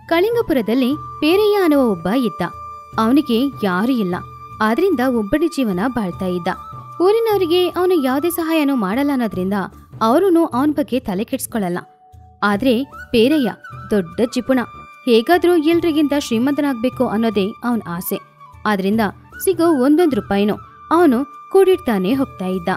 ಕಳಿಂಗಪುರದಲ್ಲಿ ಪೇರಯ್ಯ ಅನ್ನುವ ಒಬ್ಬ ಇದ್ದ ಅವನಿಗೆ ಯಾರೂ ಇಲ್ಲ ಆದ್ರಿಂದ ಒಬ್ಬಡಿ ಜೀವನ ಬಾಳ್ತಾ ಇದ್ದ ಊರಿನವರಿಗೆ ಅವನು ಯಾವುದೇ ಸಹಾಯನೂ ಮಾಡಲ್ಲ ಅನ್ನೋದ್ರಿಂದ ಅವರೂ ಅವನ ಬಗ್ಗೆ ತಲೆ ಕೆಡ್ಸ್ಕೊಳ್ಳಲ್ಲ ಆದ್ರೆ ಪೇರಯ್ಯ ದೊಡ್ಡ ಜಿಪುಣ ಹೇಗಾದ್ರೂ ಎಲ್ರಿಗಿಂತ ಶ್ರೀಮಂತನಾಗ್ಬೇಕು ಅನ್ನೋದೇ ಅವನ ಆಸೆ ಆದ್ರಿಂದ ಸಿಗೋ ಒಂದೊಂದು ರೂಪಾಯಿನೂ ಅವನು ಕೂಡಿಡ್ತಾನೆ ಹೋಗ್ತಾ ಇದ್ದ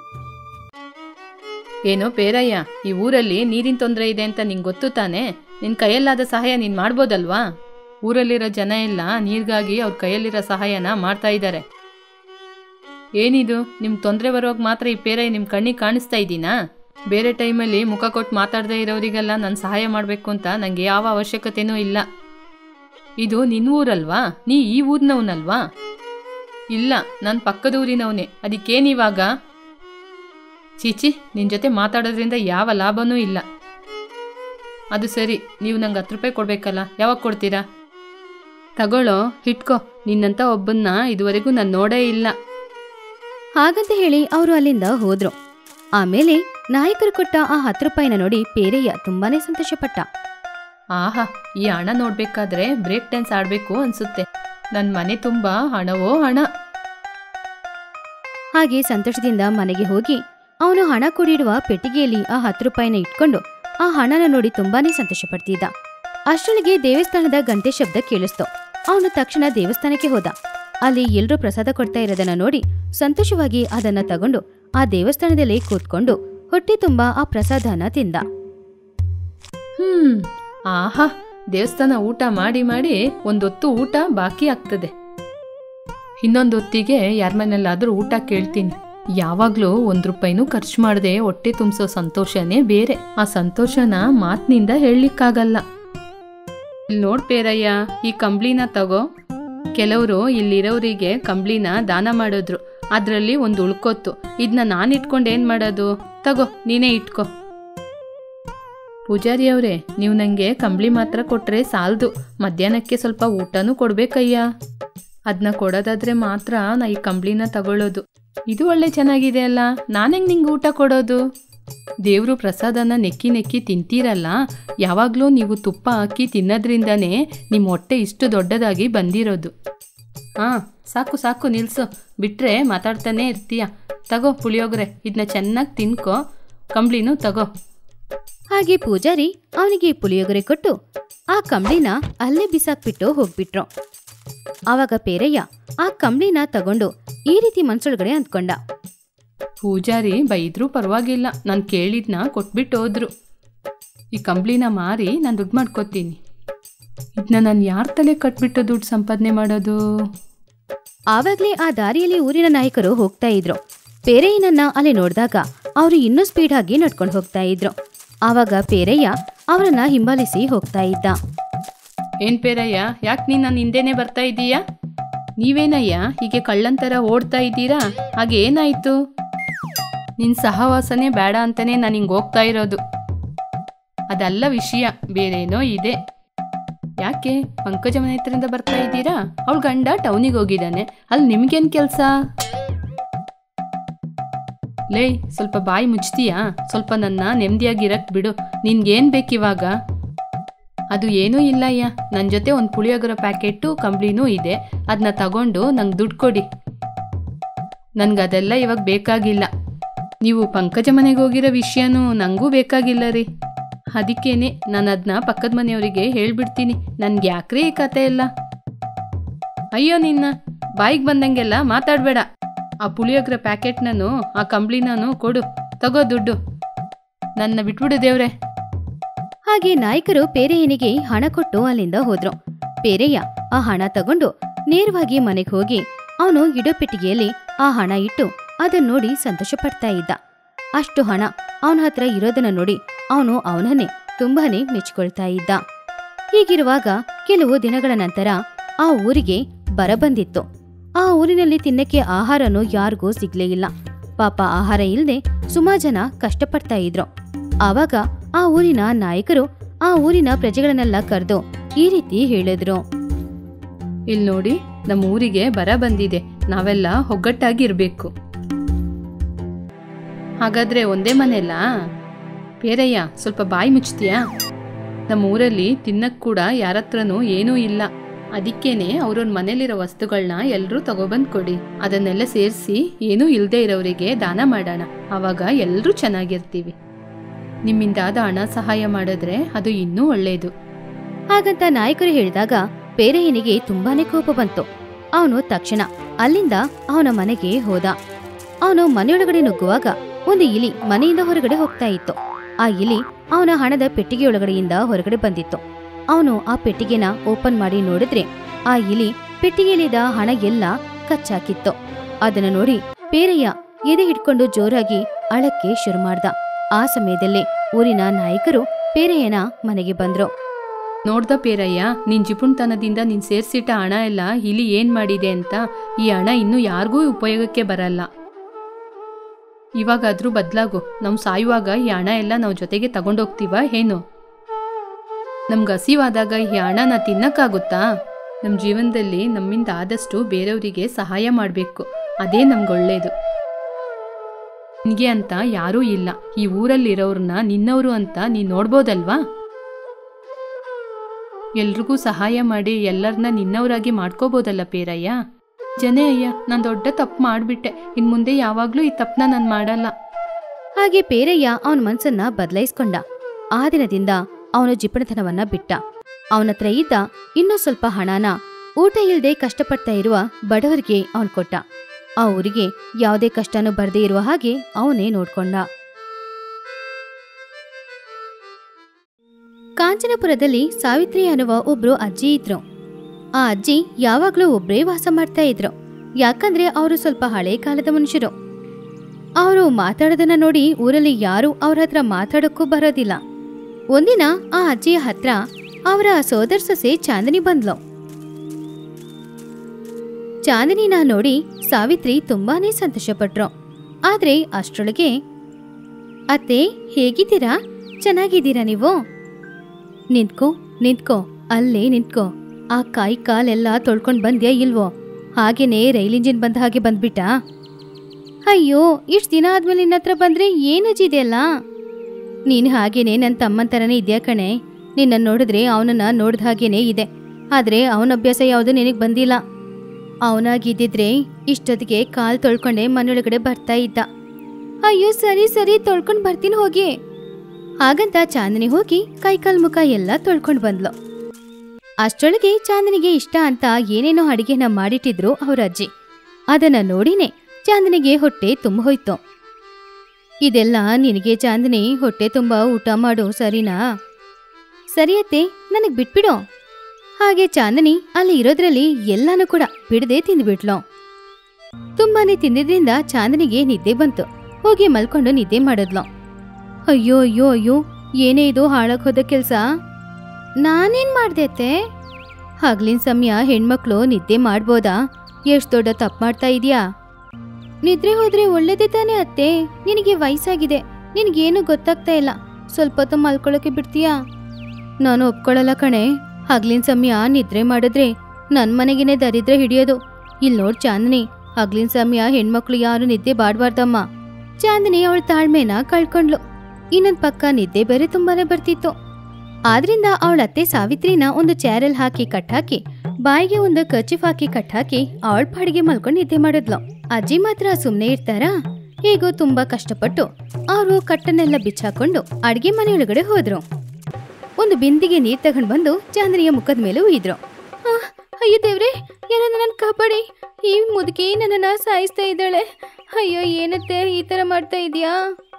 ಏನೋ ಪೇರಯ್ಯ ಈ ಊರಲ್ಲಿ ನೀರಿನ ತೊಂದರೆ ಇದೆ ಅಂತ ನಿಂಗೆ ಗೊತ್ತು ತಾನೇ ನಿನ್ನ ಕೈಯಲ್ಲಾದ ಸಹಾಯ ನೀನು ಮಾಡ್ಬೋದಲ್ವಾ ಊರಲ್ಲಿರೋ ಜನ ಎಲ್ಲ ನೀರಿಗಾಗಿ ಅವ್ರ ಕೈಯಲ್ಲಿರೋ ಸಹಾಯನ ಮಾಡ್ತಾ ಇದ್ದಾರೆ ಏನಿದು ನಿಮ್ಮ ತೊಂದರೆ ಬರೋವಾಗ ಮಾತ್ರ ಈ ಪೇರಯ್ಯ ನಿಮ್ಮ ಕಣ್ಣಿಗೆ ಕಾಣಿಸ್ತಾ ಇದ್ದೀನಾ ಬೇರೆ ಟೈಮಲ್ಲಿ ಮುಖ ಕೊಟ್ಟು ಮಾತಾಡದೇ ಇರೋರಿಗೆಲ್ಲ ನಾನು ಸಹಾಯ ಮಾಡಬೇಕು ಅಂತ ನನಗೆ ಯಾವ ಅವಶ್ಯಕತೆನೂ ಇಲ್ಲ ಇದು ನಿನ್ನ ಊರಲ್ವಾ ನೀ ಈ ಊರಿನವನಲ್ವಾ ಇಲ್ಲ ನಾನು ಪಕ್ಕದ ಊರಿನವನೇ ಅದಕ್ಕೇನಿವಾಗ ಚೀಚಿ ನಿನ್ನ ಜೊತೆ ಮಾತಾಡೋದ್ರಿಂದ ಯಾವ ಲಾಭನೂ ಇಲ್ಲ ಅದು ಸರಿ ನೀವು ನಂಗೆ ಹತ್ತು ರೂಪಾಯಿ ಕೊಡಬೇಕಲ್ಲ ಯಾವಾಗ ಕೊಡ್ತೀರಾ ತಗೊಳ್ಳೋ ಇಟ್ಕೋ ನಿನ್ನಂಥ ಒಬ್ಬನ್ನ ಇದುವರೆಗೂ ನಾನು ನೋಡೇ ಇಲ್ಲ ಹಾಗಂತ ಹೇಳಿ ಅವರು ಅಲ್ಲಿಂದ ಹೋದ್ರು ಆಮೇಲೆ ನಾಯಕರು ಕೊಟ್ಟ ಆ ಹತ್ತು ರೂಪಾಯಿನ ನೋಡಿ ಪೇರಯ್ಯ ತುಂಬಾನೇ ಸಂತೋಷಪಟ್ಟ ಆಹಾ ಈ ಹಣ ನೋಡ್ಬೇಕಾದ್ರೆ ಬ್ರೇಕ್ ಡ್ಯಾನ್ಸ್ ಆಡಬೇಕು ಅನ್ಸುತ್ತೆ ನನ್ನ ಮನೆ ತುಂಬ ಹಣವೋ ಹಣ ಹಾಗೆ ಸಂತೋಷದಿಂದ ಮನೆಗೆ ಹೋಗಿ ಅವನು ಹಣ ಕೂಡಿಡುವ ಪೆಟ್ಟಿಗೆಯಲ್ಲಿ ಆ ಹತ್ತು ರೂಪಾಯಿನ ಇಟ್ಕೊಂಡು ಆ ಹಣನ ನೋಡಿ ತುಂಬಾನೇ ಸಂತೋಷ ಪಡ್ತಿದ್ದ ಅಷ್ಟರೊಳಗೆ ದೇವಸ್ಥಾನದ ಗಂಟೆ ಶಬ್ದ ಕೇಳಿಸ್ತು ಅವನು ತಕ್ಷಣ ದೇವಸ್ಥಾನಕ್ಕೆ ಹೋದ ಅಲ್ಲಿ ಎಲ್ರೂ ಪ್ರಸಾದ ಕೊಡ್ತಾ ಇರೋದನ್ನ ನೋಡಿ ಸಂತೋಷವಾಗಿ ಅದನ್ನ ತಗೊಂಡು ಆ ದೇವಸ್ಥಾನದಲ್ಲಿ ಕೂತ್ಕೊಂಡು ಹೊಟ್ಟೆ ತುಂಬಾ ಆ ಪ್ರಸಾದನ ತಿಂದ ಹ್ಮ್ ಆಹಾ ದೇವಸ್ಥಾನ ಊಟ ಮಾಡಿ ಮಾಡಿ ಒಂದೊತ್ತು ಊಟ ಬಾಕಿ ಆಗ್ತದೆ ಇನ್ನೊಂದು ಹೊತ್ತಿಗೆ ಯಾರ ಮನೆಯಲ್ಲಾದ್ರೂ ಊಟ ಕೇಳ್ತೀನಿ ಯಾವಾಗಲೂ ಒಂದು ರೂಪಾಯಿನೂ ಖರ್ಚು ಮಾಡದೆ ಹೊಟ್ಟೆ ತುಂಬಿಸೋ ಸಂತೋಷನೇ ಬೇರೆ ಆ ಸಂತೋಷನ ಮಾತಿನಿಂದ ಹೇಳಲಿಕ್ಕಾಗಲ್ಲ ಇಲ್ಲಿ ನೋಡ್ ಪೇರಯ್ಯ ಈ ಕಂಬ್ಳಿನ ತಗೋ ಕೆಲವರು ಇಲ್ಲಿರೋರಿಗೆ ಕಂಬ್ಳಿನ ದಾನ ಮಾಡಿದ್ರು ಅದರಲ್ಲಿ ಒಂದು ಉಳ್ಕೊತ್ತು ಇದನ್ನ ನಾನು ಇಟ್ಕೊಂಡು ಏನು ಮಾಡೋದು ತಗೋ ನೀನೇ ಇಟ್ಕೋ ಪೂಜಾರಿ ಅವರೇ ನೀವು ನನಗೆ ಕಂಬಳಿ ಮಾತ್ರ ಕೊಟ್ಟರೆ ಸಾಲದು ಮಧ್ಯಾಹ್ನಕ್ಕೆ ಸ್ವಲ್ಪ ಊಟನೂ ಕೊಡ್ಬೇಕಯ್ಯ ಅದನ್ನ ಕೊಡೋದಾದ್ರೆ ಮಾತ್ರ ನಾ ಈ ಕಂಬಳಿನ ತಗೊಳ್ಳೋದು ಇದು ಒಳ್ಳೆ ಚೆನ್ನಾಗಿದೆ ಅಲ್ಲ ನಾನೆಂಗೆ ನಿಂಗೆ ಊಟ ಕೊಡೋದು ದೇವರು ಪ್ರಸಾದನ ನೆಕ್ಕಿ ನೆಕ್ಕಿ ತಿಂತೀರಲ್ಲ ಯಾವಾಗಲೂ ನೀವು ತುಪ್ಪ ಹಾಕಿ ತಿನ್ನೋದ್ರಿಂದನೇ ನಿಮ್ಮ ಹೊಟ್ಟೆ ಇಷ್ಟು ದೊಡ್ಡದಾಗಿ ಬಂದಿರೋದು ಹಾಂ ಸಾಕು ಸಾಕು ನಿಲ್ಸು ಬಿಟ್ರೆ ಮಾತಾಡ್ತಾನೆ ಇರ್ತೀಯ ತಗೋ ಪುಳಿಯೋಗರೆ ಇದನ್ನ ಚೆನ್ನಾಗಿ ತಿನ್ಕೋ ಕಂಬ್ಳಿನೂ ತಗೋ ಹಾಗೆ ಪೂಜಾರಿ ಅವನಿಗೆ ಪುಳಿಯೋಗರೆ ಕೊಟ್ಟು ಆ ಕಂಬ್ಳಿನ ಅಲ್ಲೇ ಬಿಸಾಕ್ಬಿಟ್ಟು ಹೋಗ್ಬಿಟ್ರು ಆವಾಗ ಪೇರಯ್ಯ ಆ ಕಂಬ್ಳಿನ ತಗೊಂಡು ಈ ರೀತಿ ಮನ್ಸೊಳಗಡೆ ಅಂದ್ಕೊಂಡ ಪೂಜಾರಿ ಬೈದ್ರೂ ಪರವಾಗಿಲ್ಲ ನಾನು ಕೇಳಿದ್ನ ಕೊಟ್ಬಿಟ್ಟು ಹೋದ್ರು ಈ ಕಂಬ್ಳಿನ ಮಾರಿ ನಾನು ದುಡ್ಡು ಮಾಡ್ಕೋತೀನಿ ಇದನ್ನ ನಾನು ಯಾರ ತಲೆ ಕಟ್ಬಿಟ್ಟು ದುಡ್ಡು ಸಂಪಾದನೆ ಮಾಡೋದು ಆವಾಗ್ಲೇ ಆ ದಾರಿಯಲ್ಲಿ ಊರಿನ ನಾಯಕರು ಹೋಗ್ತಾ ಇದ್ರು ಪೇರಯ್ಯನನ್ನ ಅಲ್ಲಿ ನೋಡಿದಾಗ ಅವರು ಇನ್ನೂ ಸ್ಪೀಡ್ ಆಗಿ ನಡ್ಕೊಂಡು ಹೋಗ್ತಾ ಇದ್ರು ಆವಾಗ ಪೇರಯ್ಯ ಅವರನ್ನ ಹಿಂಬಾಲಿಸಿ ಹೋಗ್ತಾ ಇದ್ದ ಏನ್ ಪೇರಯ್ಯ ಯಾಕೆ ನೀನು ನನ್ನ ಹಿಂದೆನೇ ಬರ್ತಾ ಇದ್ದೀಯಾ ನೀವೇನಯ್ಯ ಹೀಗೆ ಕಳ್ಳಂತರ ಓಡ್ತಾ ಇದ್ದೀರಾ ಹಾಗೆ ಏನಾಯ್ತು ನಿನ್ನ ಸಹವಾಸನೆ ಬೇಡ ಅಂತಾನೆ ನಾನು ಹಿಂಗೆ ಹೋಗ್ತಾ ಇರೋದು ಅದಲ್ಲ ವಿಷಯ ಬೇರೇನೋ ಇದೆ ಯಾಕೆ ಪಂಕಜ ಮನೆ ಹತ್ರದಿಂದ ಬರ್ತಾ ಇದ್ದೀರಾ ಅವಳ ಗಂಡ ಟೌನಿಗೆ ಹೋಗಿದ್ದಾನೆ ಅಲ್ಲಿ ನಿಮ್ಗೇನು ಕೆಲಸ ಲೇ ಸ್ವಲ್ಪ ಬಾಯಿ ಮುಚ್ತೀಯಾ ಸ್ವಲ್ಪ ನನ್ನ ನೆಮ್ಮದಿಯಾಗಿರಕ್ ಬಿಡು ನಿನ್ಗೇನು ಬೇಕಿವಾಗ ಅದು ಏನೂ ಇಲ್ಲ ಅಯ್ಯ ನನ್ನ ಜೊತೆ ಒಂದು ಪುಳಿಯೋಗರ ಪ್ಯಾಕೆಟು ಕಂಬ್ಳಿನೂ ಇದೆ ಅದನ್ನ ತಗೊಂಡು ನಂಗೆ ದುಡ್ಡು ಕೊಡಿ ನನ್ಗೆ ಅದೆಲ್ಲ ಇವಾಗ ಬೇಕಾಗಿಲ್ಲ ನೀವು ಪಂಕಜ ಮನೆಗೆ ಹೋಗಿರೋ ವಿಷಯನೂ ನನಗೂ ಬೇಕಾಗಿಲ್ಲ ರೀ ಅದಕ್ಕೇನೆ ನಾನು ಅದನ್ನ ಪಕ್ಕದ ಮನೆಯವರಿಗೆ ಹೇಳ್ಬಿಡ್ತೀನಿ ನನ್ಗೆ ಯಾಕ್ರಿ ಈ ಕತೆ ಎಲ್ಲ ಅಯ್ಯೋ ನಿನ್ನ ಬಾಯಿಗೆ ಬಂದಂಗೆಲ್ಲ ಮಾತಾಡಬೇಡ ಆ ಪುಳಿಯೋಗರ ಪ್ಯಾಕೆಟ್ನೂ ಆ ಕಂಬ್ಳಿನೂ ಕೊಡು ತಗೋ ದುಡ್ಡು ನನ್ನ ಬಿಟ್ಬಿಡು ದೇವ್ರೆ ಹಾಗೆ ನಾಯಕರು ಪೇರಯ್ಯನಿಗೆ ಹಣ ಕೊಟ್ಟು ಅಲ್ಲಿಂದ ಹೋದ್ರು ಪೇರಯ್ಯ ಆ ಹಣ ತಗೊಂಡು ನೇರವಾಗಿ ಮನೆಗೆ ಹೋಗಿ ಅವನು ಇಡೋ ಪೆಟ್ಟಿಗೆಯಲ್ಲಿ ಆ ಹಣ ಇಟ್ಟು ಅದನ್ನ ನೋಡಿ ಸಂತೋಷ ಪಡ್ತಾ ಇದ್ದ ಅಷ್ಟು ಹಣ ಅವನ ಹತ್ರ ಇರೋದನ್ನ ನೋಡಿ ಅವನು ಅವನನ್ನೇ ತುಂಬಾನೇ ಮೆಚ್ಕೊಳ್ತಾ ಇದ್ದ ಹೀಗಿರುವಾಗ ಕೆಲವು ದಿನಗಳ ನಂತರ ಆ ಊರಿಗೆ ಬರ ಬಂದಿತ್ತು ಆ ಊರಿನಲ್ಲಿ ತಿನ್ನಕ್ಕೆ ಆಹಾರನೂ ಯಾರಿಗೂ ಸಿಗ್ಲೇ ಇಲ್ಲ ಪಾಪ ಆಹಾರ ಇಲ್ಲದೆ ಸುಮಾರು ಜನ ಕಷ್ಟಪಡ್ತಾ ಇದ್ರು ಆವಾಗ ಆ ಊರಿನ ನಾಯಕರು ಆ ಊರಿನ ಪ್ರಜೆಗಳನ್ನೆಲ್ಲ ಕರೆದು ಈ ರೀತಿ ಹೇಳಿದ್ರು ಇಲ್ಲಿ ನೋಡಿ ನಮ್ಮ ಊರಿಗೆ ಬರ ಬಂದಿದೆ ನಾವೆಲ್ಲ ಒಗ್ಗಟ್ಟಾಗಿ ಇರಬೇಕು ಹಾಗಾದ್ರೆ ಒಂದೇ ಮನೆಯಲ್ಲ ಪೇರಯ್ಯ ಸ್ವಲ್ಪ ಬಾಯಿ ಮುಚ್ತೀಯಾ ನಮ್ಮ ಊರಲ್ಲಿ ತಿನ್ನಕ್ ಕೂಡ ಯಾರ ಹತ್ರನೂ ಏನೂ ಇಲ್ಲ ಅದಕ್ಕೇನೆ ಅವ್ರವ್ರ ಮನೇಲಿರೋ ವಸ್ತುಗಳನ್ನ ಎಲ್ಲರೂ ತಗೊಬಂದು ಕೊಡಿ ಅದನ್ನೆಲ್ಲ ಸೇರಿಸಿ ಏನೂ ಇಲ್ಲದೆ ಇರೋರಿಗೆ ದಾನ ಮಾಡೋಣ ಆವಾಗ ಎಲ್ಲರೂ ಚೆನ್ನಾಗಿರ್ತೀವಿ ನಿಮ್ಮಿಂದಾದ ಹಣ ಸಹಾಯ ಮಾಡಿದ್ರೆ ಅದು ಇನ್ನೂ ಒಳ್ಳೆಯದು ಹಾಗಂತ ನಾಯಕರು ಹೇಳಿದಾಗ ಪೇರೆಯನಿಗೆ ತುಂಬಾನೇ ಕೋಪ ಬಂತು ಅವನು ತಕ್ಷಣ ಅಲ್ಲಿಂದ ಅವನ ಮನೆಗೆ ಹೋದ ಅವನು ಮನೆಯೊಳಗಡೆ ನುಗ್ಗುವಾಗ ಒಂದು ಇಲಿ ಮನೆಯಿಂದ ಹೊರಗಡೆ ಹೋಗ್ತಾ ಇತ್ತು ಆ ಇಲಿ ಅವನ ಹಣದ ಪೆಟ್ಟಿಗೆ ಒಳಗಡೆಯಿಂದ ಹೊರಗಡೆ ಬಂದಿತ್ತು ಅವನು ಆ ಪೆಟ್ಟಿಗೆನ ಓಪನ್ ಮಾಡಿ ನೋಡಿದ್ರೆ ಆ ಇಲಿ ಪೆಟ್ಟಿಗೆಯಲ್ಲಿದ್ದ ಹಣ ಎಲ್ಲ ಕಚ್ಚಾಕಿತ್ತು ಅದನ್ನ ನೋಡಿ ಪೇರಯ್ಯ ಎದೆ ಹಿಡ್ಕೊಂಡು ಜೋರಾಗಿ ಅಳಕ್ಕೆ ಶುರು ಮಾಡ್ದ ಆ ಸಮಯದಲ್ಲಿ ಊರಿನ ನಾಯಕರು ಪೇರಯ್ಯನ ಮನೆಗೆ ಬಂದ್ರು ನೋಡ್ದ ಪೇರಯ್ಯ ನಿನ್ ಜಿಪುಣ್ತನದಿಂದ ನೀನ್ ಸೇರ್ಸಿಟ್ಟ ಹಣ ಎಲ್ಲ ಇಲಿ ಏನ್ ಮಾಡಿದೆ ಅಂತ ಈ ಹಣ ಇನ್ನು ಯಾರಿಗೂ ಉಪಯೋಗಕ್ಕೆ ಬರಲ್ಲ ಇವಾಗಾದ್ರೂ ಬದ್ಲಾಗು ನಾವು ಸಾಯುವಾಗ ಈ ಹಣ ಎಲ್ಲ ನಾವು ಜೊತೆಗೆ ತಗೊಂಡೋಗ್ತೀವ ಏನು ನಮ್ಗೆ ಹಸಿವಾದಾಗ ಈ ಹಣನ ತಿನ್ನಕ್ಕಾಗುತ್ತಾ ನಮ್ಮ ಜೀವನದಲ್ಲಿ ನಮ್ಮಿಂದ ಆದಷ್ಟು ಬೇರೆಯವರಿಗೆ ಸಹಾಯ ಮಾಡಬೇಕು ಅದೇ ನಮ್ಗೆ ಒಳ್ಳೇದು ನಿನಗೆ ಅಂತ ಯಾರೂ ಇಲ್ಲ ಈ ಊರಲ್ಲಿರೋರ್ನ ನಿನ್ನವರು ಅಂತ ನೀನು ನೋಡ್ಬೋದಲ್ವಾ ಎಲ್ರಿಗೂ ಸಹಾಯ ಮಾಡಿ ಎಲ್ಲರನ್ನ ನಿನ್ನವರಾಗಿ ಮಾಡ್ಕೋಬೋದಲ್ಲ ಪೇರಯ್ಯ ಜನೇ ಅಯ್ಯ ನಾನು ದೊಡ್ಡ ತಪ್ಪು ಮಾಡಿಬಿಟ್ಟೆ ಇನ್ನು ಮುಂದೆ ಯಾವಾಗಲೂ ಈ ತಪ್ಪನ್ನ ನಾನು ಮಾಡಲ್ಲ ಹಾಗೆ ಪೇರಯ್ಯ ಅವನ ಮನ್ಸನ್ನ ಬದಲಾಯಿಸ್ಕೊಂಡ ಆ ದಿನದಿಂದ ಅವನು ಜಿಪಣತನವನ್ನ ಬಿಟ್ಟ ಅವನತ್ರ ಇದ್ದ ಇನ್ನೂ ಸ್ವಲ್ಪ ಹಣನ ಊಟ ಇಲ್ಲದೆ ಕಷ್ಟಪಡ್ತಾ ಇರುವ ಬಡವರಿಗೆ ಅವನ್ ಕೊಟ್ಟ ಆ ಊರಿಗೆ ಯಾವುದೇ ಕಷ್ಟನೂ ಬರದೇ ಇರುವ ಹಾಗೆ ಅವನೇ ನೋಡ್ಕೊಂಡ ಕಾಂಚನಪುರದಲ್ಲಿ ಸಾವಿತ್ರಿ ಅನ್ನುವ ಒಬ್ರು ಅಜ್ಜಿ ಇದ್ರು ಆ ಅಜ್ಜಿ ಯಾವಾಗ್ಲೂ ಒಬ್ರೇ ವಾಸ ಮಾಡ್ತಾ ಇದ್ರು ಯಾಕಂದ್ರೆ ಅವರು ಸ್ವಲ್ಪ ಹಳೆ ಕಾಲದ ಮನುಷ್ಯರು ಅವರು ಮಾತಾಡೋದನ್ನ ನೋಡಿ ಊರಲ್ಲಿ ಯಾರು ಅವ್ರ ಹತ್ರ ಮಾತಾಡೋಕ್ಕೂ ಬರೋದಿಲ್ಲ ಒಂದಿನ ಆ ಅಜ್ಜಿಯ ಹತ್ರ ಅವರ ಸೋದರ ಸೊಸೆ ಚಾಂದಿನಿ ಬಂದ್ಲು ಚಾಂದಿನಿನ ನೋಡಿ ಸಾವಿತ್ರಿ ತುಂಬಾನೇ ಸಂತೋಷಪಟ್ರು ಆದ್ರೆ ಅಷ್ಟ್ರೊಳಗೆ ಅತ್ತೆ ಹೇಗಿದ್ದೀರಾ ಚೆನ್ನಾಗಿದ್ದೀರಾ ನೀವು ನಿಂತ್ಕೋ ನಿಂತ್ಕೋ ಅಲ್ಲೇ ನಿಂತ್ಕೋ ಆ ಕಾಯಿ ಕಾಲೆಲ್ಲ ತೊಳ್ಕೊಂಡ್ ಬಂದ್ಯಾ ಇಲ್ವೋ ಹಾಗೇನೆ ರೈಲ್ ಇಂಜಿನ್ ಬಂದ ಹಾಗೆ ಬಂದ್ಬಿಟ್ಟಾ ಅಯ್ಯೋ ಇಷ್ಟು ದಿನ ಆದ್ಮೇಲೆ ನಿನ್ನ ಹತ್ರ ಬಂದ್ರೆ ಏನಜ್ಜಿದೆಯಲ್ಲ ನೀನು ಹಾಗೇನೆ ನನ್ನ ತಮ್ಮನ ಥರನೇ ಇದೆಯಾ ಕಣೆ ನಿನ್ನ ನೋಡಿದ್ರೆ ಅವನನ್ನ ನೋಡ್ದ ಹಾಗೇನೆ ಇದೆ ಆದ್ರೆ ಅವನ ಅಭ್ಯಾಸ ಯಾವುದು ನಿನಗೆ ಬಂದಿಲ್ಲ ಅವನಾಗಿದ್ದಿದ್ರೆ ಇಷ್ಟೊತ್ತಿಗೆ ಕಾಲ್ ತೊಳ್ಕೊಂಡೆ ಮನೆಯೊಳಗಡೆ ಬರ್ತಾ ಇದ್ದ ಅಯ್ಯೋ ಸರಿ ಸರಿ ತೊಳ್ಕೊಂಡ್ ಬರ್ತೀನಿ ಹೋಗಿ ಹಾಗಂತ ಚಾಂದಿನಿ ಹೋಗಿ ಕೈಕಾಲ್ ಮುಖ ಎಲ್ಲ ತೊಳ್ಕೊಂಡ್ ಬಂದ್ಲು ಅಷ್ಟರೊಳಗೆ ಚಾಂದಿನಿಗೆ ಇಷ್ಟ ಅಂತ ಏನೇನೋ ಅಡಿಗೆನ ಮಾಡಿಟ್ಟಿದ್ರು ಅವ್ರ ಅಜ್ಜಿ ಅದನ್ನ ನೋಡಿನೇ ಚಾಂದಿನಿಗೆ ಹೊಟ್ಟೆ ತುಂಬ ಹೋಯ್ತು ಇದೆಲ್ಲ ನಿನಗೆ ಚಾಂದಿನಿ ಹೊಟ್ಟೆ ತುಂಬ ಊಟ ಮಾಡು ಸರಿನಾ ಸರಿಯತ್ತೆ ನನಗ್ ಬಿಟ್ಬಿಡು ಹಾಗೆ ಚಾಂದಿನಿ ಅಲ್ಲಿ ಇರೋದ್ರಲ್ಲಿ ಎಲ್ಲಾನು ಕೂಡ ಬಿಡದೆ ತಿಂದ್ಬಿಟ್ಲು ತುಂಬಾನೇ ತಿಂದಿದ್ರಿಂದ ಚಾಂದಿನಿಗೆ ನಿದ್ದೆ ಬಂತು ಹೋಗಿ ಮಲ್ಕೊಂಡು ನಿದ್ದೆ ಮಾಡಿದ್ಲು ಅಯ್ಯೋ ಅಯ್ಯೋ ಅಯ್ಯೋ ಏನೇ ಇದು ಹಾಳಾಗ್ ಹೋದ ಕೆಲ್ಸ ನಾನೇನ್ ಮಾಡ್ದೈತೆ ಹಗ್ಲಿನ ಸಮಯ ಹೆಣ್ಮಕ್ಳು ನಿದ್ದೆ ಮಾಡ್ಬೋದಾ ಎಷ್ಟ್ ದೊಡ್ಡ ತಪ್ಪು ಮಾಡ್ತಾ ಇದೀಯಾ ನಿದ್ರೆ ಹೋದ್ರೆ ಒಳ್ಳೇದೇ ತಾನೇ ಅತ್ತೆ ನಿನಗೆ ವಯಸ್ಸಾಗಿದೆ ನಿನಗೇನು ಗೊತ್ತಾಗ್ತಾ ಇಲ್ಲ ಸ್ವಲ್ಪ ಹೊತ್ತು ಮಲ್ಕೊಳ್ಳೋಕೆ ಬಿಡ್ತೀಯಾ ನಾನು ಒಪ್ಕೊಳ್ಳಲ್ಲ ಕಣೆ ಹಗ್ಲಿನ ಸಮಯ ನಿದ್ರೆ ಮಾಡಿದ್ರೆ ನನ್ ಮನೆಗೇನೆ ದರಿದ್ರೆ ಹಿಡಿಯೋದು ಇಲ್ ನೋಡ್ ಚಾಂದಿನಿ ಹಗ್ಲಿನ ಸಮಯ ಹೆಣ್ಮಕ್ಳು ಯಾರು ನಿದ್ದೆ ಬಾಡ್ಬಾರ್ದಮ್ಮ ಚಾಂದಿನಿ ಅವಳ ತಾಳ್ಮೆನ ಕಳ್ಕೊಂಡ್ಲು ಇನ್ನೊಂದ್ ಪಕ್ಕ ನಿದ್ದೆ ಬೇರೆ ತುಂಬಾನೇ ಬರ್ತಿತ್ತು ಆದ್ರಿಂದ ಅವಳ ಅತ್ತೆ ಸಾವಿತ್ರಿನ ಒಂದು ಚ್ಯಾರಲ್ ಹಾಕಿ ಕಟ್ಟಾಕಿ ಬಾಯಿಗೆ ಒಂದು ಕಚಿಫ್ ಹಾಕಿ ಕಟ್ಟಾಕಿ ಅವಳ ಪಾಡಿಗೆ ಮಲ್ಕೊಂಡು ನಿದ್ದೆ ಮಾಡಿದ್ಲು ಅಜ್ಜಿ ಮಾತ್ರ ಸುಮ್ನೆ ಇರ್ತಾರಾ ಹೇಗೋ ತುಂಬಾ ಕಷ್ಟಪಟ್ಟು ಅವರು ಕಟ್ಟನ್ನೆಲ್ಲ ಬಿಚ್ಚಾಕೊಂಡು ಅಡ್ಗೆ ಮನೆಯೊಳಗಡೆ ಹೋದ್ರು ಒಂದು ಬಿಂದಿಗೆ ನೀರ್ ತಗೊಂಡ್ ಬಂದು ಚಾಂದಿನಿಯ ಮುಖದ ಮೇಲೆ ಉಯ್ದ್ರು ಆ, ಅಯ್ಯೋ ದೇವ್ರೆ ಯಾರನ್ನ ನನ್ನ ಕಾಪಾಡಿ ಈ ಮುದುಕಿ ನನ್ನನ್ನ ಸಾಯಿಸ್ತಾ ಇದ್ದಾಳೆ ಅಯ್ಯೋ ಏನತ್ತೆ ಈ ತರ ಮಾಡ್ತಾ ಇದೀಯಾ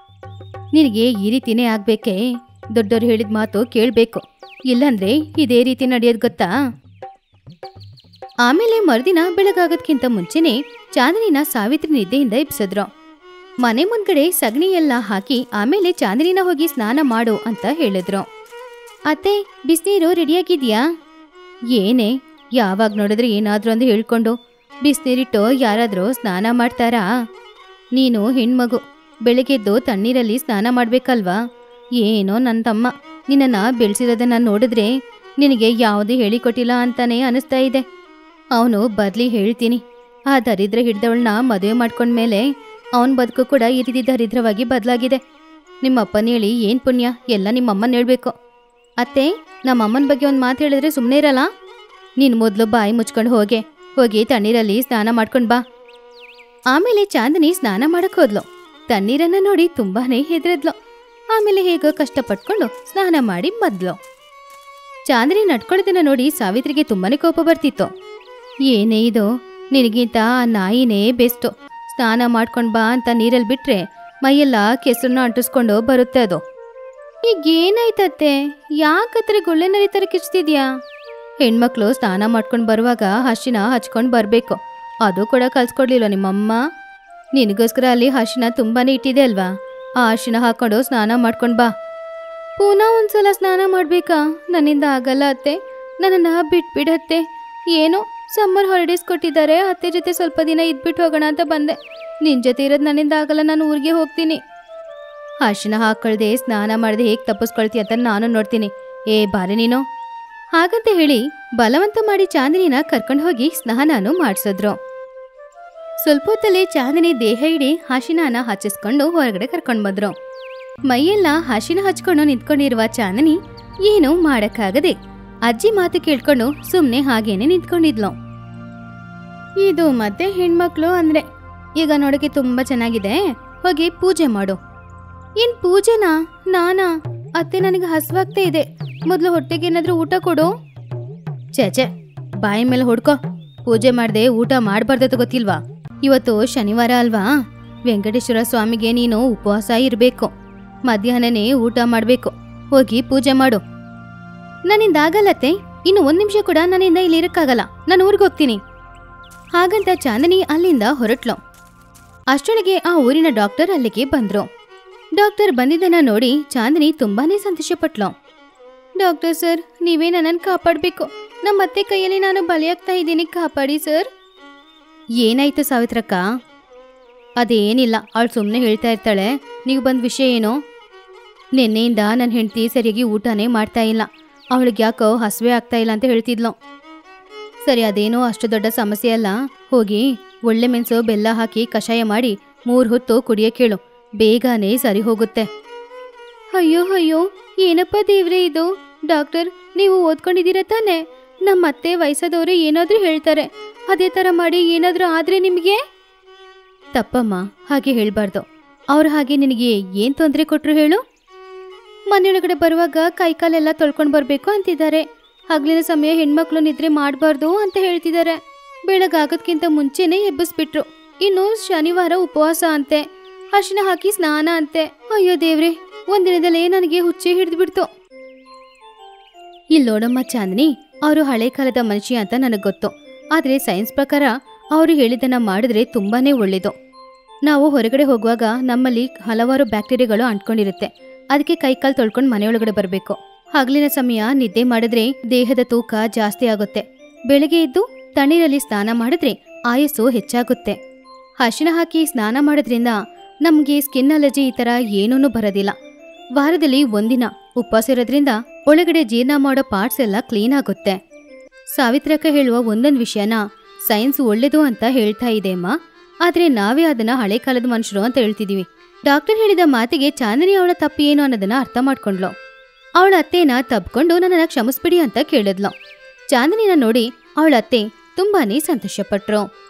ನಿನಗೆ ಈ ರೀತಿನೇ ಆಗ್ಬೇಕೇ ದೊಡ್ಡವ್ರು ಹೇಳಿದ ಮಾತು ಕೇಳಬೇಕು ಇಲ್ಲಾಂದ್ರೆ ಇದೇ ರೀತಿ ನಡೆಯೋದು ಗೊತ್ತಾ ಆಮೇಲೆ ಮರುದಿನ ಬೆಳಗಾಗೋದ್ಕಿಂತ ಮುಂಚೆನೆ ಚಾಂದಿನಿನ ಸಾವಿತ್ರಿ ನಿದ್ದೆಯಿಂದ ಎಬ್ಸಿದ್ರು ಮನೆ ಮುಂದ್ಗಡೆ ಸಗಣಿ ಎಲ್ಲ ಹಾಕಿ ಆಮೇಲೆ ಚಾಂದಿನಿನ ಹೋಗಿ ಸ್ನಾನ ಮಾಡು ಅಂತ ಹೇಳಿದ್ರು ಅತ್ತೆ ಬಿಸಿನೀರು ರೆಡಿಯಾಗಿದ್ಯಾ ಏನೇ ಯಾವಾಗ ನೋಡಿದ್ರೆ ಏನಾದ್ರೂ ಒಂದು ಹೇಳ್ಕೊಂಡು ಬಿಸಿನೀರಿಟ್ಟು ಯಾರಾದ್ರೂ ಸ್ನಾನ ಮಾಡ್ತಾರಾ ನೀನು ಹೆಣ್ಮಗು ಬೆಳಗ್ಗೆದ್ದು ತಣ್ಣೀರಲ್ಲಿ ಸ್ನಾನ ಮಾಡ್ಬೇಕಲ್ವಾ ಏನೋ ನನ್ನ ತಮ್ಮ ನಿನ್ನನ್ನ ಬೆಳೆಸಿರೋದನ್ನ ನೋಡಿದ್ರೆ ನಿನಗೆ ಯಾವುದೇ ಹೇಳಿಕೊಟ್ಟಿಲ್ಲ ಅಂತಾನೆ ಅನಿಸ್ತಾ ಇದೆ ಅವನು ಬರ್ಲಿ ಹೇಳ್ತೀನಿ ಆ ದರಿದ್ರ ಹಿಡ್ದವಳನ್ನ ಮದುವೆ ಮಾಡ್ಕೊಂಡ್ಮೇಲೆ ಅವನ ಬದುಕು ಕೂಡ ಈ ರೀತಿ ದರಿದ್ರವಾಗಿ ಬದಲಾಗಿದೆ ನಿಮ್ಮಪ್ಪನ ಹೇಳಿ ಏನ್ ಪುಣ್ಯ ಎಲ್ಲ ನಿಮ್ಮಮ್ಮನ ಹೇಳ್ಬೇಕು ಅತ್ತೆ ನಮ್ಮ ಅಮ್ಮನ ಬಗ್ಗೆ ಒಂದು ಮಾತು ಹೇಳಿದ್ರೆ ಸುಮ್ಮನೆ ಇರಲ್ಲ ನೀನು ಮೊದಲು ಬಾಯಿ ಮುಚ್ಕೊಂಡು ಹೋಗೆ ಹೋಗಿ ತಣ್ಣೀರಲ್ಲಿ ಸ್ನಾನ ಮಾಡ್ಕೊಂಡು ಬಾ ಆಮೇಲೆ ಚಾಂದಿನಿ ಸ್ನಾನ ಮಾಡಕ್ ಹೋದ್ಲು ತಣ್ಣೀರನ್ನ ನೋಡಿ ತುಂಬಾನೇ ಹೆದರಿದ್ಲು ಆಮೇಲೆ ಹೇಗೋ ಕಷ್ಟಪಟ್ಕೊಂಡು ಸ್ನಾನ ಮಾಡಿ ಮದ್ಲು ಚಾಂದಿನಿ ನಡ್ಕೊಳ್ಳೋದನ್ನ ನೋಡಿ ಸಾವಿತ್ರಿಗೆ ತುಂಬಾನೇ ಕೋಪ ಬರ್ತಿತ್ತು ಏನೇ ಇದು ನಿನಗಿಂತ ಆ ನಾಯಿನೇ ಬೆಸ್ಟು ಸ್ನಾನ ಮಾಡ್ಕೊಂಡ್ ಬಾ ಅಂತ ನೀರಲ್ಲಿ ಬಿಟ್ರೆ ಮೈಯೆಲ್ಲ ಕೆಸರನ್ನ ಅಂಟಿಸ್ಕೊಂಡು ಬರುತ್ತೆ ಅದು ಈಗ ಏನಾಯ್ತತ್ತೆ ಯಾಕತ್ರ ಗುಳ್ಳೆ ನರಿ ಥರ ಕಿಚ್ತಿದ್ಯಾ ಹೆಣ್ಮಕ್ಳು ಸ್ನಾನ ಮಾಡ್ಕೊಂಡು ಬರುವಾಗ ಹಸಿನ ಹಚ್ಕೊಂಡು ಬರಬೇಕು ಅದು ಕೂಡ ಕಲ್ಸ್ಕೊಡ್ಲಿಲ್ಲ ನಿಮ್ಮಮ್ಮ ನಿನಗೋಸ್ಕರ ಅಲ್ಲಿ ಹಸಿನ ತುಂಬಾನೇ ಇಟ್ಟಿದೆ ಅಲ್ವಾ ಆ ಅರಿಶಿನ ಹಾಕೊಂಡು ಸ್ನಾನ ಮಾಡ್ಕೊಂಡು ಬಾ ಪುನಃ ಒಂದ್ಸಲ ಸ್ನಾನ ಮಾಡ್ಬೇಕಾ ನನ್ನಿಂದ ಆಗಲ್ಲ ಅತ್ತೆ ನನ್ನನ್ನ ಬಿಟ್ಬಿಡತ್ತೆ ಏನೋ ಸಮ್ಮರ್ ಹಾಲಿಡೇಸ್ ಕೊಟ್ಟಿದ್ದಾರೆ ಅತ್ತೆ ಜೊತೆ ಸ್ವಲ್ಪ ದಿನ ಇದ್ಬಿಟ್ಟು ಹೋಗೋಣ ಅಂತ ಬಂದೆ ನಿನ್ ಜೊತೆ ಇರೋದು ನನ್ನಿಂದ ಆಗಲ್ಲ ನಾನು ಊರಿಗೆ ಹೋಗ್ತೀನಿ ಅರಿಶಿನ ಹಾಕೊಳ್ದೆ ಸ್ನಾನ ಮಾಡದೆ ಹೇಗೆ ತಪ್ಪಿಸ್ಕೊಳ್ತಿ ಅಂತ ನಾನು ನೋಡ್ತೀನಿ ಏ ಬಾರೆ ನೀನು ಹಾಗಂತ ಹೇಳಿ ಬಲವಂತ ಮಾಡಿ ಚಾಂದಿನಿನ ಕರ್ಕೊಂಡು ಹೋಗಿ ಸ್ನಾನನೂ ಮಾಡಿಸಿದ್ರು ಸ್ವಲ್ಪ ಹೊತ್ತಲ್ಲೇ ಚಾಂದಿನಿ ದೇಹ ಇಡೀ ಹಸಿನಾನ ಹಚ್ಚಿಸ್ಕೊಂಡು ಹೊರಗಡೆ ಕರ್ಕೊಂಡು ಬಂದ್ರು ಮೈಯೆಲ್ಲ ಹಸಿನ ಹಚ್ಕೊಂಡು ನಿಂತ್ಕೊಂಡಿರುವ ಚಾಂದಿನಿ ಏನೂ ಮಾಡಕ್ಕಾಗದೆ ಅಜ್ಜಿ ಮಾತು ಕೇಳ್ಕೊಂಡು ಸುಮ್ನೆ ಹಾಗೇನೆ ನಿಂತ್ಕೊಂಡಿದ್ಲು ಇದು ಮತ್ತೆ ಹೆಣ್ಮಕ್ಳು ಅಂದ್ರೆ ಈಗ ನೋಡಕ್ಕೆ ತುಂಬಾ ಚೆನ್ನಾಗಿದೆ ಹೋಗಿ ಪೂಜೆ ಮಾಡು ಏನ್ ಪೂಜೆನಾ ನಾನಾ ಅತ್ತೆ ನನಗೆ ಹಸ್ವಾಗ್ತಾ ಇದೆ ಮೊದಲು ಹೊಟ್ಟೆಗೆ ಏನಾದ್ರೂ ಊಟ ಕೊಡು ಚೇಚೆ ಬಾಯಿ ಮೇಲೆ ಹೊಡ್ಕೋ ಪೂಜೆ ಮಾಡ್ದೆ ಊಟ ಮಾಡ್ಬಾರ್ದತ ಗೊತ್ತಿಲ್ವಾ ಇವತ್ತು ಶನಿವಾರ ಅಲ್ವಾ ವೆಂಕಟೇಶ್ವರ ಸ್ವಾಮಿಗೆ ನೀನು ಉಪವಾಸ ಇರಬೇಕು ಮಧ್ಯಾಹ್ನನೇ ಊಟ ಮಾಡಬೇಕು ಹೋಗಿ ಪೂಜೆ ಮಾಡು ನನ್ನಿಂದ ಆಗಲ್ಲತ್ತೆ ಇನ್ನು ಒಂದ್ ನಿಮಿಷ ಕೂಡ ನನ್ನಿಂದ ಇಲ್ಲಿ ಇರಕ್ಕಾಗಲ್ಲ ನಾನು ಊರಿಗೆ ಹೋಗ್ತೀನಿ ಹಾಗಂತ ಚಾಂದಿನಿ ಅಲ್ಲಿಂದ ಹೊರಟ್ಲು ಅಷ್ಟೊಳಗೆ ಆ ಊರಿನ ಡಾಕ್ಟರ್ ಅಲ್ಲಿಗೆ ಬಂದ್ರು ಡಾಕ್ಟರ್ ಬಂದಿದ್ದನ್ನ ನೋಡಿ ಚಾಂದಿನಿ ತುಂಬಾನೇ ಸಂತೋಷಪಟ್ಲು ಡಾಕ್ಟರ್ ಸರ್ ನೀವೇ ನನ್ನನ್ನು ಕಾಪಾಡಬೇಕು ನಮ್ಮ ಅತ್ತೆ ಕೈಯಲ್ಲಿ ನಾನು ಬಲಿಯಾಗ್ತಾ ಇದ್ದೀನಿ ಕಾಪಾಡಿ ಸರ್ ಏನಾಯ್ತು ಸಾವಿತ್ರಕ್ಕ ಅದೇನಿಲ್ಲ ಅವಳು ಸುಮ್ಮನೆ ಹೇಳ್ತಾ ಇರ್ತಾಳೆ ನೀವು ಬಂದ ವಿಷಯ ಏನು ನಿನ್ನೆಯಿಂದ ನನ್ನ ಹೆಂಡತಿ ಸರಿಯಾಗಿ ಊಟನೇ ಮಾಡ್ತಾ ಇಲ್ಲ ಅವಳಿಗೆ ಯಾಕೋ ಹಸುವೆ ಆಗ್ತಾ ಇಲ್ಲ ಅಂತ ಹೇಳ್ತಿದ್ಲು ಸರಿ ಅದೇನೋ ಅಷ್ಟು ದೊಡ್ಡ ಸಮಸ್ಯೆ ಅಲ್ಲ ಹೋಗಿ ಒಳ್ಳೆ ಮೆಣಸು ಬೆಲ್ಲ ಹಾಕಿ ಕಷಾಯ ಮಾಡಿ ಮೂರು ಹೊತ್ತು ಕುಡಿಯಕ್ಕೆ ಹೇಳು ಬೇಗನೆ ಸರಿ ಹೋಗುತ್ತೆ ಅಯ್ಯೋ ಅಯ್ಯೋ ಏನಪ್ಪ ದೇವ್ರೆ ಇದು ಡಾಕ್ಟರ್ ನೀವು ಓದ್ಕೊಂಡಿದ್ದೀರ ತಾನೆ ನಮ್ಮ ಅತ್ತೆ ವಯಸ್ಸಾದವರು ಏನಾದ್ರೂ ಹೇಳ್ತಾರೆ ಅದೇ ಥರ ಮಾಡಿ ಏನಾದ್ರೂ ಆದ್ರೆ ನಿಮಗೆ ತಪ್ಪಮ್ಮ ಹಾಗೆ ಹೇಳ್ಬಾರ್ದು ಅವ್ರು ಹಾಗೆ ನಿನಗೆ ಏನ್ ತೊಂದರೆ ಕೊಟ್ರು ಹೇಳು ಮನೆಯೊಳಗಡೆ ಬರುವಾಗ ಕೈಕಾಲೆಲ್ಲ ತೊಳ್ಕೊಂಡು ಬರಬೇಕು ಅಂತಿದ್ದಾರೆ ಹಗಲಿನ ಸಮಯ ಹೆಣ್ಮಕ್ಳು ನಿದ್ರೆ ಮಾಡಬಾರ್ದು ಅಂತ ಹೇಳ್ತಿದ್ದಾರೆ ಬೆಳಗಾಗೋದ್ಕಿಂತ ಮುಂಚೆನೆ ಎಬ್ಬಿಸ್ಬಿಟ್ರು ಇನ್ನು ಶನಿವಾರ ಉಪವಾಸ ಅಂತೆ ಅರಿಶಿನ ಹಾಕಿ ಸ್ನಾನ ಅಂತೆ ಅಯ್ಯೋ ದೇವ್ರೆ ಒಂದಿನದಲ್ಲೇ ನನಗೆ ಹುಚ್ಚೆ ಹಿಡಿದ್ಬಿಡ್ತು ಇಲ್ಲೋಡಮ್ಮ ಚಾಂದಿನಿ ಅವರು ಹಳೆ ಕಾಲದ ಮನುಷ್ಯ ಅಂತ ನನಗೆ ಗೊತ್ತು ಆದರೆ ಸೈನ್ಸ್ ಪ್ರಕಾರ ಅವರು ಹೇಳಿದ್ದನ್ನ ಮಾಡಿದ್ರೆ ತುಂಬಾನೇ ಒಳ್ಳೇದು ನಾವು ಹೊರಗಡೆ ಹೋಗುವಾಗ ನಮ್ಮಲ್ಲಿ ಹಲವಾರು ಬ್ಯಾಕ್ಟೀರಿಯಾಗಳು ಅಂಟ್ಕೊಂಡಿರುತ್ತೆ ಅದಕ್ಕೆ ಕೈಕಾಲು ತೊಳ್ಕೊಂಡು ಮನೆಯೊಳಗಡೆ ಬರಬೇಕು ಹಗಲಿನ ಸಮಯ ನಿದ್ದೆ ಮಾಡಿದ್ರೆ ದೇಹದ ತೂಕ ಜಾಸ್ತಿ ಆಗುತ್ತೆ ಬೆಳಗ್ಗೆ ಎದ್ದು ತಣ್ಣೀರಲ್ಲಿ ಸ್ನಾನ ಮಾಡಿದ್ರೆ ಆಯಸ್ಸು ಹೆಚ್ಚಾಗುತ್ತೆ ಅರಿಶಿನ ಹಾಕಿ ಸ್ನಾನ ಮಾಡೋದ್ರಿಂದ ನಮಗೆ ಸ್ಕಿನ್ ಅಲರ್ಜಿ ಈ ಥರ ಏನೂ ಬರೋದಿಲ್ಲ ವಾರದಲ್ಲಿ ಒಂದಿನ ಉಪವಾಸ ಇರೋದ್ರಿಂದ ಒಳಗಡೆ ಜೀರ್ಣ ಮಾಡೋ ಪಾರ್ಟ್ಸ್ ಎಲ್ಲ ಕ್ಲೀನ್ ಆಗುತ್ತೆ ಸಾವಿತ್ರಕ್ಕ ಹೇಳುವ ಒಂದೊಂದು ವಿಷಯನ ಸೈನ್ಸ್ ಒಳ್ಳೇದು ಅಂತ ಹೇಳ್ತಾ ಇದೆ ಅಮ್ಮ ಆದ್ರೆ ನಾವೇ ಅದನ್ನ ಹಳೆ ಕಾಲದ ಮನುಷ್ಯರು ಅಂತ ಹೇಳ್ತಿದೀವಿ ಡಾಕ್ಟರ್ ಹೇಳಿದ ಮಾತಿಗೆ ಚಾಂದಿನಿ ಅವಳ ತಪ್ಪು ಏನು ಅನ್ನೋದನ್ನ ಅರ್ಥ ಮಾಡ್ಕೊಂಡ್ಲು ಅವಳ ಅತ್ತೆನ ತಬ್ಕೊಂಡು ನನ್ನನ್ನ ಕ್ಷಮಿಸ್ಬಿಡಿ ಅಂತ ಕೇಳಿದ್ಲು ಚಾಂದಿನಿನ ನೋಡಿ ಅವಳ ಅತ್ತೆ ತುಂಬಾನೇ ಸಂತೋಷಪಟ್ರು